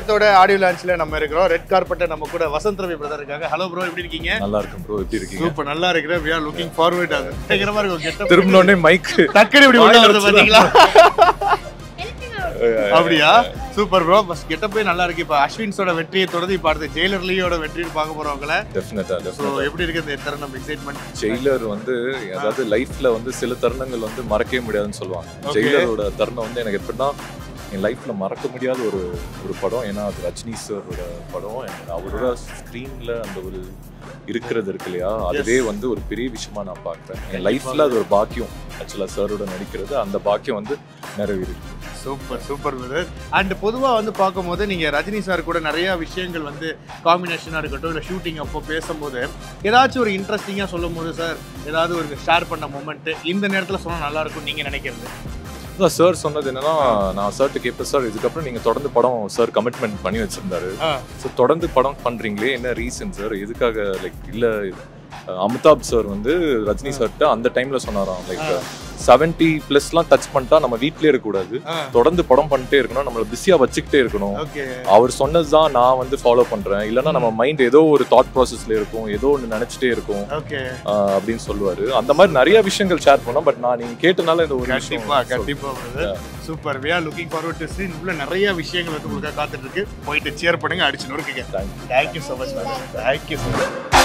படத்தோட ஆடியோ லான்ச்ல நம்ம இருக்கிறோம் ரெட் கார்பெட்டை நம்ம கூட வசந்த் ரவி பிரதர் இருக்காங்க ஹலோ ப்ரோ எப்படி இருக்கீங்க நல்லா இருக்கும் ப்ரோ எப்படி இருக்கீங்க சூப்பர் நல்லா இருக்கிறேன் we are லுக்கிங் ஃபார்வர்ட் அது பயங்கரமா இருக்கும் கெட்டப் திரும்பினோடனே மைக் டக்குனு இப்படி உள்ள வருது பாத்தீங்களா அப்படியா சூப்பர் ப்ரோ பஸ் கெட்டப்பே நல்லா இருக்கு இப்போ அஸ்வின்ஸோட வெற்றியை தொடர்ந்து இப்போ அடுத்து ஜெயிலர் லீயோட வெற்றின்னு பார்க்க போறவங்கள டெஃபினட்டா ஸோ டெஃபினட்டா எப்படி இருக்கு இந்த தருணம் எக்ஸைட்மெண்ட் ஜெயிலர் வந்து அதாவது லைஃப்ல வந்து சில தருணங்கள் வந்து மறக்கவே முடியாதுன்னு சொல்லுவாங்க Okay. ஜெயிலரோட தருணம் வந்து எனக்கு எப்படின்னா என் லைஃப்ல மறக்க முடியாத ஒரு ஒரு படம் ஏன்னா அது ரஜினி சாரோட படம் and அவரோட ஸ்க்ரீன்ல அந்த ஒரு இருக்கிறது இருக்கு இல்லையா அதுவே வந்து ஒரு பெரிய விஷயமா நான் பார்க்குறேன் என் லைஃப்ல அது ஒரு பாக்கியம் ஆக்சுவலா சாரோட நடிக்கிறது அந்த பாக்கியம் வந்து நிறைவேறிருக்கு சூப்பர் சூப்பர் பிரதர் அண்ட் பொதுவாக வந்து பார்க்கும்போது நீங்கள் ரஜினி சார் கூட நிறைய விஷயங்கள் வந்து காம்பினேஷனாக இருக்கட்டும் இல்லை ஷூட்டிங் அப்போ பேசும்போது ஏதாச்சும் ஒரு இன்ட்ரெஸ்டிங்காக சொல்லும் போது சார் ஏதாவது ஒரு ஷேர் பண்ண மூமெண்ட்டு இந்த நேரத்தில் சொன்னால் நல்லா இருக்கும் நீங்கள் நினைக்கிறது அதான் சார் சொன்னது என்னன்னா நான் சார்ட்டு கேட்பேன் சார் இதுக்கப்புறம் நீங்க தொடர்ந்து படம் சார் கமிட்மெண்ட் பண்ணி வச்சிருந்தாரு ஆ ஸோ தொடர்ந்து படம் பண்றீங்களே என்ன ரீசன் சார் எதுக்காக லைக் இல்ல அஹ், அமிதாப் சார் வந்து ரஜினி சார்கிட்ட அந்த டைம்ல சொன்னாராம் லைக் செவன்டி பிளஸ்லாம் டச் பண்ணிட்டா நம்ம வீட்லயே இருக்கக்கூடாது ஆ தொடர்ந்து படம் பண்ணிட்டே இருக்கணும் நம்மள பிஸியா வச்சுக்கிட்டே இருக்கணும் ஓகே அவர் சொன்னதுதான் நான் வந்து ஃபாலோ பண்றேன் இல்லைன்னா நம்ம மைண்ட் ஏதோ ஒரு தாட் ப்ராசஸ்ல இருக்கும் ஏதோ ஒன்று நினைச்சிட்டே இருக்கும் ஓகே ஆஹ், அப்படின்னு சொல்லுவாரு அந்த மாதிரி நிறைய விஷயங்கள் ஷேர் பண்ணோம் பட் நான் நீங்க கேட்டனால இந்த ஒரு விஷயம் கண்டிப்பா கண்டிப்பா brother super we are looking forward to scene உள்ள நிறைய விஷயங்கள் வந்து உங்களுக்காக காத்துட்டு இருக்கு போயிட்டு சேர் பண்ணுங்க அடிச்சு நொறுக்குங்க Thank you. Thank you so much thank you so much